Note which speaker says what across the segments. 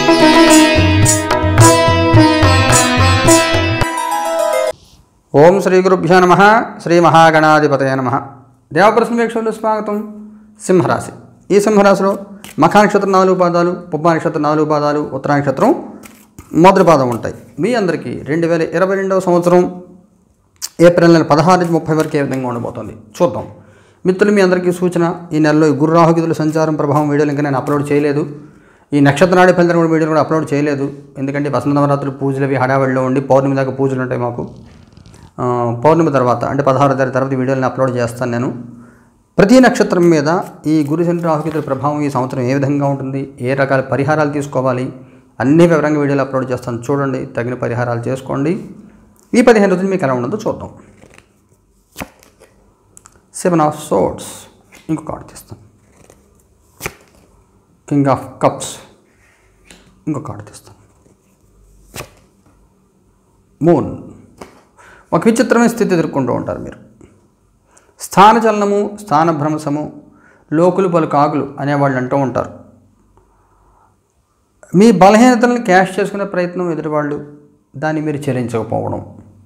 Speaker 1: ఓం శ్రీ గురుభ్యో నమ శ్రీ మహాగణాధిపతయ నమ దేవప్రశ్న వీక్షకులు స్వాగతం సింహరాశి ఈ సింహరాశిలో మఖా నక్షత్రం నాలుగు పాదాలు పుబ్బ నక్షత్రం నాలుగు పాదాలు ఉత్తరా నక్షత్రం మొదటి పాదం ఉంటాయి మీ అందరికీ రెండు వేల ఇరవై రెండవ సంవత్సరం ఏప్రిల్ నెల పదహారు నుంచి ముప్పై వరకు ఏ విధంగా ఉండబోతుంది చూద్దాం మిత్రులు మీ అందరికీ సూచన ఈ నెలలో ఈ గురు రాహుగితుల సంచారం ప్రభావం వీడియోలు ఇంకా నేను అప్లోడ్ చేయలేదు ఈ నక్షత్ర నాడి ఫలితం కూడా వీడియోలు కూడా అప్లోడ్ చేయలేదు ఎందుకంటే వసంత నవరాత్రులు పూజలు అవి హడావిడిలో ఉండి పౌర్ణమి దాకా పూజలు ఉంటాయి మాకు ఆ, పౌర్ణమి తర్వాత అంటే పదహారో తారీఖు తర్వాత ఈ వీడియోలను అప్లోడ్ చేస్తాను నేను ప్రతి నక్షత్రం మీద ఈ గురు శని రాహుకేతుల ప్రభావం ఈ సంవత్సరం ఏ విధంగా ఉంటుంది ఏ రకాల పరిహారాలు తీసుకోవాలి అన్ని వివరంగా వీడియోలు అప్లోడ్ చేస్తాను చూడండి తగిన పరిహారాలు చేసుకోండి ఈ పదిహేను రోజులు మీకు ఎలా ఉండదో చూద్దాం సెవెన్ ఆఫ్ సోర్డ్స్ ఇంకో కార్డు తీస్తాను కింగ్ ఆఫ్ కప్స్ ఇంకో కార్డు తీస్తాను మూన్ ఒక విచిత్రమైన స్థితి ఎదుర్కొంటూ ఉంటారు మీరు స్థానచలనము స్థానభ్రంశము లోకులు పలు కాకులు అనేవాళ్ళు అంటూ ఉంటారు మీ బలహీనతలను క్యాష్ చేసుకునే ప్రయత్నం ఎదుటివాళ్ళు దాన్ని మీరు చెల్లించకపోవడం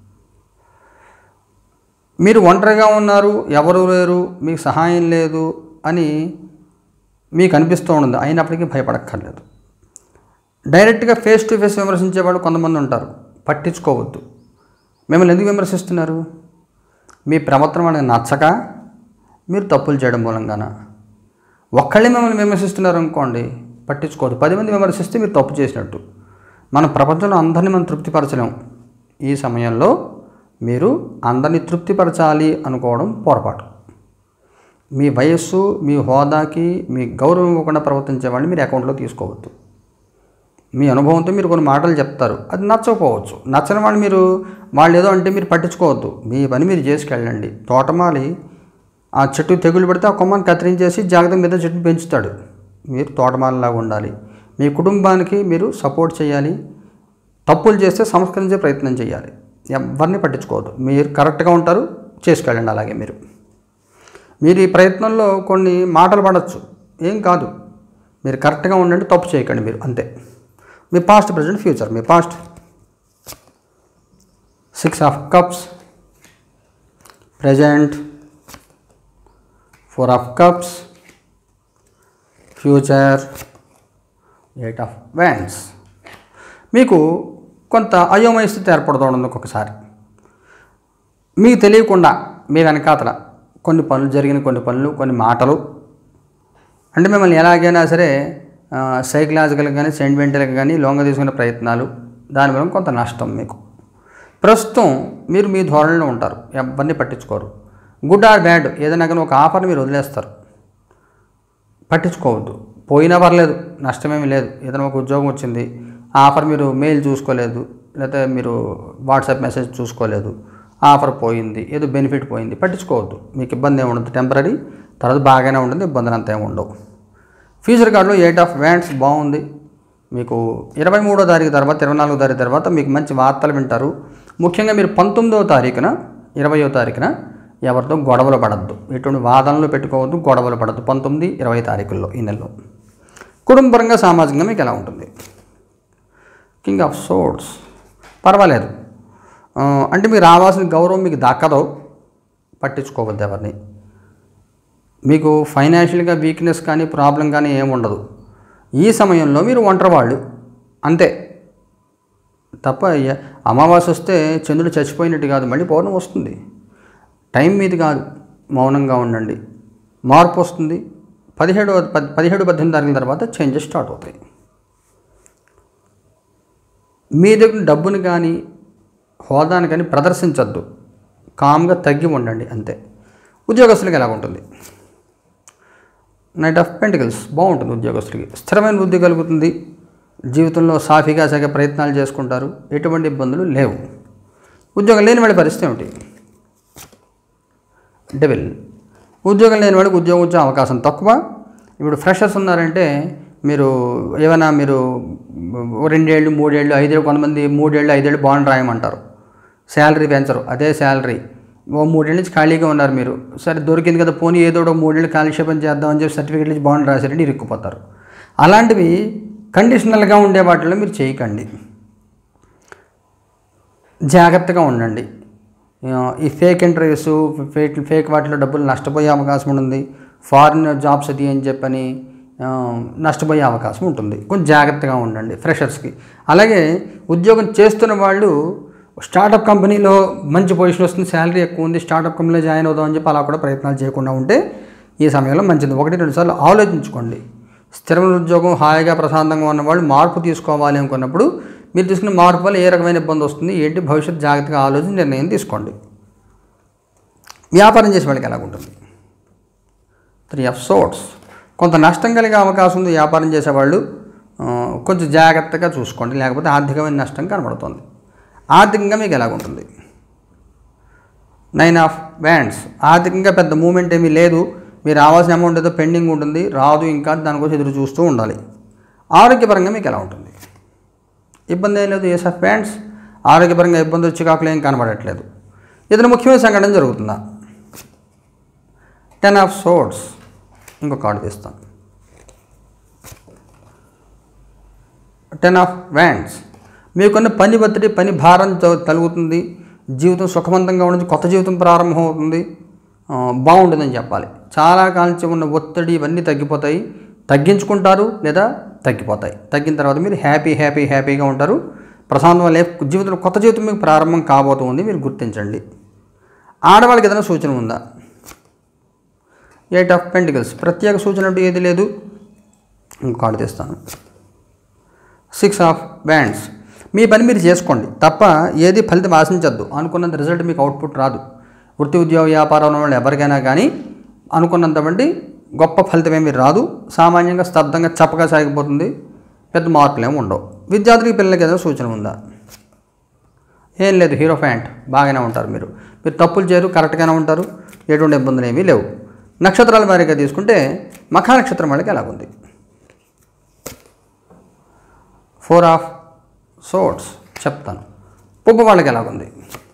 Speaker 1: మీరు ఒంటరిగా ఉన్నారు ఎవరు లేరు మీకు సహాయం లేదు అని మీకు అనిపిస్తూ ఉంటుంది అయినప్పటికీ భయపడక్కర్లేదు డైరెక్ట్గా ఫేస్ టు ఫేస్ విమర్శించే వాళ్ళు కొంతమంది ఉంటారు పట్టించుకోవద్దు మిమ్మల్ని ఎందుకు విమర్శిస్తున్నారు మీ ప్రవర్తన వాళ్ళకి నచ్చక మీరు తప్పులు చేయడం మూలంగాన ఒక్కళ్ళే మిమ్మల్ని విమర్శిస్తున్నారు అనుకోండి పట్టించుకోవద్దు పది మంది విమర్శిస్తే మీరు తప్పు చేసినట్టు మన ప్రపంచంలో అందరినీ మనం తృప్తిపరచలేం ఈ సమయంలో మీరు అందరినీ తృప్తిపరచాలి అనుకోవడం పొరపాటు మీ వయస్సు మీ హోదాకి మీ గౌరవం ఇవ్వకుండా ప్రవర్తించే వాళ్ళని మీరు అకౌంట్లో తీసుకోవద్దు మీ అనుభవంతో మీరు కొన్ని మాటలు చెప్తారు అది నచ్చకపోవచ్చు నచ్చని వాళ్ళు మీరు వాళ్ళు ఏదో అంటే మీరు పట్టించుకోవద్దు మీ పని మీరు చేసుకెళ్ళండి తోటమాలి ఆ చెట్టు తెగులు పెడితే ఆ కొమ్మని కత్తిరించేసి జాగ్రత్త మీద చెట్టు పెంచుతాడు మీరు తోటమాలలాగా ఉండాలి మీ కుటుంబానికి మీరు సపోర్ట్ చేయాలి తప్పులు చేస్తే సంస్కరించే ప్రయత్నం చేయాలి ఎవరిని పట్టించుకోవద్దు మీరు కరెక్ట్గా ఉంటారు చేసుకెళ్ళండి అలాగే మీరు మీరు ఈ ప్రయత్నంలో కొన్ని మాటలు పడవచ్చు ఏం కాదు మీరు కరెక్ట్గా ఉండండి తప్పు చేయకండి మీరు అంతే మీ పాస్ట్ ప్రజెంట్ ఫ్యూచర్ మీ past six of cups present four of cups future eight of wands మీకు కొంత అయోమయ స్థితి ఏర్పడుతూ ఉంటుంది ఒక్కొక్కసారి మీకు తెలియకుండా మీ వెనకాతల కొన్ని పనులు జరిగిన కొన్ని పనులు కొన్ని మాటలు అంటే మిమ్మల్ని ఎలాగైనా సరే సైకలాజికల్గా కానీ సెంటిమెంటల్గా కానీ లొంగ తీసుకునే ప్రయత్నాలు దాని వల్ల కొంత నష్టం మీకు ప్రస్తుతం మీరు మీ ధోరణిలో ఉంటారు ఎవరిని పట్టించుకోరు గుడ్ ఆర్ బ్యాడ్ ఏదైనా కానీ ఒక ఆఫర్ని మీరు వదిలేస్తారు పట్టించుకోవద్దు పోయినా పర్లేదు నష్టమేమీ లేదు ఏదైనా ఒక ఉద్యోగం వచ్చింది ఆ ఆఫర్ మీరు మెయిల్ చూసుకోలేదు లేకపోతే మీరు వాట్సాప్ మెసేజ్ చూసుకోలేదు ఆ ఆఫర్ పోయింది ఏదో బెనిఫిట్ పోయింది పట్టించుకోవద్దు మీకు ఇబ్బంది ఏమి ఉండదు టెంపరీ తర్వాత బాగానే ఉంటుంది ఇబ్బందులు అంత ఏమి ఉండవు ఫ్యూచర్ కార్డులో ఎయిట్ ఆఫ్ వ్యాండ్స్ బాగుంది మీకు ఇరవై మూడో తారీఖు తర్వాత ఇరవై నాలుగో తారీఖు తర్వాత మీకు మంచి వార్తలు వింటారు ముఖ్యంగా మీరు పంతొమ్మిదవ తారీఖున ఇరవయో తారీఖున ఎవరితో గొడవలు పడద్దు ఎటువంటి వాదనలు పెట్టుకోవద్దు గొడవలు పడద్దు పంతొమ్మిది ఇరవై తారీఖుల్లో ఈ నెలలో కుటుంబపరంగా సామాజికంగా మీకు ఎలా ఉంటుంది కింగ్ ఆఫ్ సోర్డ్స్ పర్వాలేదు ఆ, అంటే మీకు రావాల్సిన గౌరవం మీకు దక్కదో పట్టించుకోవద్దు ఎవరిని మీకు ఫైనాన్షియల్గా వీక్నెస్ కానీ ప్రాబ్లం కానీ ఏమి ఉండదు ఈ సమయంలో మీరు ఒంటరి వాళ్ళు అంతే తప్ప ఎ- అమావాస్య వస్తే చంద్రుడు చచ్చిపోయినట్టు కాదు మళ్ళీ పౌర్ణమి వస్తుంది టైం మీది కాదు మౌనంగా ఉండండి మార్పు వస్తుంది పదిహేడు పద్- పదిహేడు పద్దెనిమిది తారీఖుల తర్వాత చేంజెస్ స్టార్ట్ అవుతాయి మీ దగ్గర డబ్బుని కానీ హోదాని కానీ ప్రదర్శించొద్దు కామ్గా తగ్గి ఉండండి అంతే ఉద్యోగస్తులకి ఎలా ఉంటుంది నైట్ ఆఫ్ పెంటికల్స్ బాగుంటుంది ఉద్యోగస్తులకి స్థిరమైన వృద్ధి కలుగుతుంది జీవితంలో సాఫీగా సాగే ప్రయత్నాలు చేసుకుంటారు ఎటువంటి ఇబ్బందులు లేవు ఉద్యోగం లేని వాడి పరిస్థితి ఏమిటి డెవిల్ ఉద్యోగం లేని వాడికి ఉద్యోగం వచ్చే అవకాశం తక్కువ ఇప్పుడు ఫ్రెషర్స్ ఉన్నారంటే మీరు ఏమైనా మీరు ఓ రెండేళ్ళు మూడేళ్ళు ఐదేళ్ళు కొంతమంది మూడేళ్ళు ఐదేళ్ళు బాండ్ రాయమంటారు శాలరీ పెంచరు అదే శాలరీ ఓ మూడేళ్ళ నుంచి ఖాళీగా ఉన్నారు మీరు సరే దొరికింది కదా పోనీ ఏదో ఒక మూడేళ్ళు కాలక్షేపం చేద్దామని చెప్పి సర్టిఫికేట్ ఇచ్చి బాండ్ రాశారంటే ఇరుక్కుపోతారు అలాంటివి కండిషనల్గా ఉండే వాటిలో మీరు చేయకండి జాగ్రత్తగా ఉండండి ఆ, ఈ ఫేక్ ఇంటర్వ్యూస్ ఫేక్ ఫేక్ వాటిలో డబ్బులు నష్టపోయే అవకాశం ఉంటుంది ఫారిన్ జాబ్స్ అది అని చెప్పని ఆ, నష్టపోయే అవకాశం ఉంటుంది కొంచెం జాగ్రత్తగా ఉండండి ఫ్రెషర్స్కి అలాగే ఉద్యోగం చేస్తున్న వాళ్ళు స్టార్టప్ కంపెనీలో మంచి పొజిషన్ వస్తుంది శాలరీ ఎక్కువ ఉంది స్టార్టప్ కంపెనీలో జాయిన్ అవుదాం అని చెప్పి అలా కూడా ప్రయత్నాలు చేయకుండా ఉంటే ఈ సమయంలో మంచిది ఒకటి రెండు సార్లు ఆలోచించుకోండి స్థిరమైన ఉద్యోగం హాయిగా ప్రశాంతంగా ఉన్నవాళ్ళు మార్పు తీసుకోవాలి అనుకున్నప్పుడు మీరు తీసుకున్న మార్పు వల్ల ఏ రకమైన ఇబ్బంది వస్తుంది ఏంటి భవిష్యత్తు జాగ్రత్తగా ఆలోచించి నిర్ణయం తీసుకోండి వ్యాపారం చేసే వాళ్ళకి ఎలాగుంటుంది త్రీ ఆఫ్ సోట్స్ కొంత నష్టం కలిగే అవకాశం ఉంది వ్యాపారం చేసేవాళ్ళు ఆ, కొంచెం జాగ్రత్తగా చూసుకోండి లేకపోతే ఆర్థికమైన నష్టం కనబడుతుంది ఆర్థికంగా మీకు ఎలాగుంటుంది నైన్ ఆఫ్ బ్యాండ్స్ ఆర్థికంగా పెద్ద మూమెంట్ ఏమీ లేదు మీరు రావాల్సిన అమౌంట్ ఏదో పెండింగ్ ఉంటుంది రాదు ఇంకా దానికోసం ఎదురు చూస్తూ ఉండాలి ఆరోగ్యపరంగా మీకు ఎలా ఉంటుంది ఇబ్బంది ఏం లేదు ఏస్ ఆఫ్ బ్యాండ్స్ ఆరోగ్యపరంగా ఇబ్బంది వచ్చి కాకులు ఏం కనబడట్లేదు ఏదైనా ముఖ్యమైన సంఘటన జరుగుతుందా టెన్ ఆఫ్ సోర్డ్స్ ఇంకో కార్డు తీస్తాను టెన్ ఆఫ్ వ్యాండ్స్ మీకున్న పని ఒత్తిడి పని భారం త- తలుగుతుంది జీవితం సుఖవంతంగా ఉండదు కొత్త జీవితం ప్రారంభం అవుతుంది ఆ, బాగుంటుందని చెప్పాలి చాలా కాలం నుంచి ఉన్న ఒత్తిడి ఇవన్నీ తగ్గిపోతాయి తగ్గించుకుంటారు లేదా తగ్గిపోతాయి తగ్గిన తర్వాత మీరు హ్యాపీ హ్యాపీ హ్యాపీగా ఉంటారు ప్రశాంతమైన లైఫ్ జీవితంలో కొత్త జీవితం మీకు ప్రారంభం కాబోతుంది మీరు గుర్తించండి ఆడవాళ్ళకి ఏదైనా సూచన ఉందా ఎయిట్ ఆఫ్ పెంటికల్స్ ప్రత్యేక సూచన అంటూ ఏది లేదు ఇంకో కార్డు తీస్తాను సిక్స్ ఆఫ్ బ్యాండ్స్ మీ పని మీరు చేసుకోండి తప్ప ఏది ఫలితం ఆశించద్దు అనుకున్నంత రిజల్ట్ మీకు అవుట్పుట్ రాదు వృత్తి ఉద్యోగ వ్యాపారం ఉన్న వాళ్ళు ఎవరికైనా కానీ అనుకున్నంతవంటి గొప్ప ఫలితం ఏమీ రాదు సామాన్యంగా స్తబ్దంగా చప్పగా సాగిపోతుంది పెద్ద మార్పులు ఏమి ఉండవు విద్యార్థులకి పిల్లలకి ఏదైనా సూచన ఉందా ఏం లేదు హీరో ఫ్యాంట్ బాగానే ఉంటారు మీరు మీరు తప్పులు చేయరు కరెక్ట్గానే ఉంటారు ఎటువంటి ఇబ్బందులు ఏమీ లేవు నక్షత్రాల వారీగా తీసుకుంటే మఖా నక్షత్రం వాళ్ళకి ఎలాగుంది ఫోర్ ఆఫ్ సోట్స్ చెప్తాను పుబ్బ వాళ్ళకి ఎలాగుంది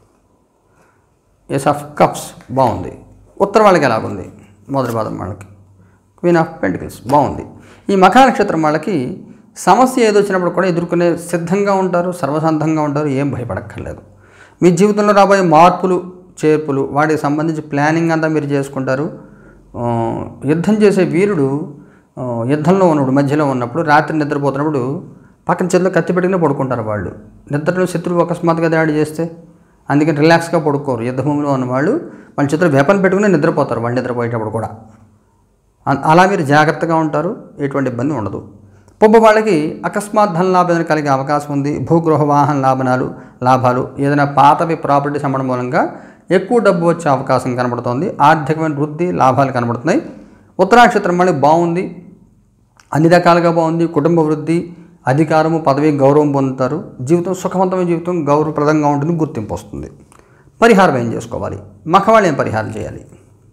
Speaker 1: ఎస్ ఆఫ్ కప్స్ బాగుంది ఉత్తర వాళ్ళకి ఎలాగుంది మొదటి పాదం వాళ్ళకి క్వీన్ ఆఫ్ పెంటికల్స్ బాగుంది ఈ మఖా నక్షత్రం వాళ్ళకి సమస్య ఏదో వచ్చినప్పుడు కూడా ఎదుర్కొనే సిద్ధంగా ఉంటారు సర్వసంధంగా ఉంటారు ఏం భయపడక్కర్లేదు మీ జీవితంలో రాబోయే మార్పులు చేర్పులు వాటికి సంబంధించి ప్లానింగ్ అంతా మీరు చేసుకుంటారు ఆ, యుద్ధం చేసే వీరుడు ఆ, యుద్ధంలో ఉన్నప్పుడు మధ్యలో ఉన్నప్పుడు రాత్రి నిద్రపోతున్నప్పుడు పక్కన చేతిలో కత్తి పెట్టుకునే పడుకుంటారు వాళ్ళు నిద్రలో శత్రువు అకస్మాత్తుగా దాడి చేస్తే అందుకని రిలాక్స్గా పడుకోరు యుద్ధభూమిలో ఉన్నవాళ్ళు వాళ్ళ చేతిలో వెపన్ పెట్టుకుని నిద్రపోతారు వాళ్ళు నిద్రపోయేటప్పుడు కూడా అ- అలా మీరు జాగ్రత్తగా ఉంటారు ఎటువంటి ఇబ్బంది ఉండదు పొబ్బ వాళ్ళకి అకస్మాత్ ధన లాభం కలిగే అవకాశం ఉంది భూగృహ వాహన లాభనాలు లాభాలు ఏదైనా పాతవి ప్రాపర్టీస్ అమ్మడం మూలంగా ఎక్కువ డబ్బు వచ్చే అవకాశం కనబడుతోంది ఆర్థికమైన వృద్ధి లాభాలు కనబడుతున్నాయి ఉత్తరాక్షత్రం మళ్ళీ బాగుంది అన్ని రకాలుగా బాగుంది కుటుంబ వృద్ధి అధికారము పదవి గౌరవం పొందుతారు జీవితం సుఖవంతమైన జీవితం గౌరవప్రదంగా ఉంటుంది గుర్తింపు వస్తుంది పరిహారం ఏం చేసుకోవాలి మఖవాళ్ళు ఏం పరిహారం చేయాలి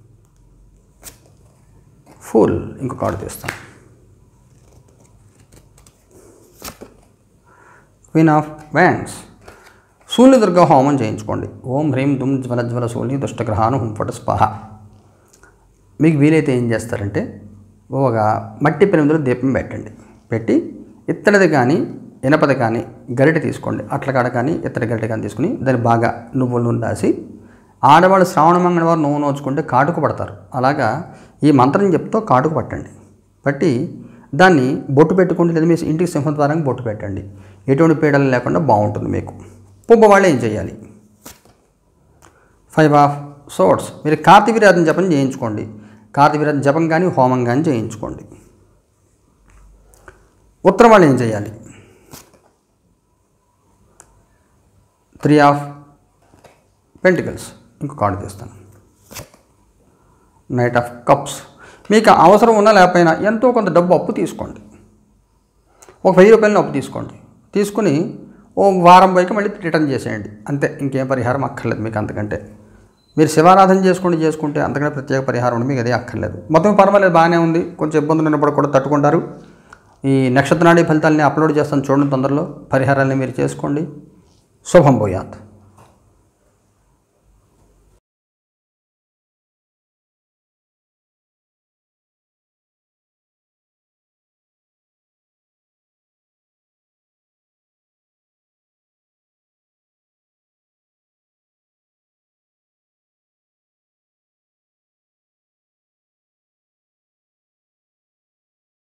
Speaker 1: ఫుల్ ఇంకో కార్డు తీస్తాం queen of wands Surya Durga హోమం చేయించుకోండి ఓం హ్రీం దుమ్ జ్వల జ్వల సూర్య దుష్టగ్రహాను హుంపట స్పహ మీకు వీలైతే ఏం చేస్తారంటే ఒక మట్టి పెనుములో దీపం పెట్టండి పెట్టి ఇత్తడిది కానీ ఇనపది కానీ గరిటె తీసుకోండి అట్ల కాడ కానీ ఇత్తడి గరిటె కానీ తీసుకుని దాన్ని బాగా నువ్వుల నూనె రాసి ఆడవాళ్ళు శ్రావణ మంగళవారం నువ్వు నోచుకుంటే కాటుకు పడతారు అలాగా ఈ మంత్రం చెప్తూ కాటుకు పట్టండి పట్టి దాన్ని బొట్టు పెట్టుకోండి లేదా మీ ఇంటికి సింహద్వారానికి బొట్టు పెట్టండి ఎటువంటి పీడలు లేకుండా బాగుంటుంది మీకు పుబ్బ వాళ్ళు ఏం చేయాలి ఫైవ్ ఆఫ్ సోర్ట్స్ మీరు కార్తీవీరాజన జపం చేయించుకోండి కార్తీవీరాజన జపం కానీ హోమం కానీ చేయించుకోండి ఉత్తరం వాళ్ళు ఏం చేయాలి త్రీ ఆఫ్ పెంటికల్స్ ఇంకో కార్డు తీస్తాను నైట్ ఆఫ్ కప్స్ మీకు అవసరం ఉన్నా లేకపోయినా ఎంతో కొంత డబ్బు అప్పు తీసుకోండి ఒక వెయ్యి రూపాయలను అప్పు తీసుకోండి తీసుకుని ఓ వారం పైకి మళ్ళీ రిటర్న్ చేసేయండి అంతే ఇంకేం పరిహారం అక్కర్లేదు మీకు అంతకంటే మీరు శివారాధన చేసుకోండి చేసుకుంటే అంతకంటే ప్రత్యేక పరిహారం ఉండదు మీకు అదే అక్కర్లేదు మొత్తం పర్వాలేదు బాగానే ఉంది కొంచెం ఇబ్బందులు ఉన్నప్పుడు కూడా తట్టుకుంటారు ఈ నక్షత్రాడి ఫలితాలని అప్లోడ్ చేస్తాను చూడండి తొందరలో పరిహారాలని మీరు చేసుకోండి శుభం పోయాత్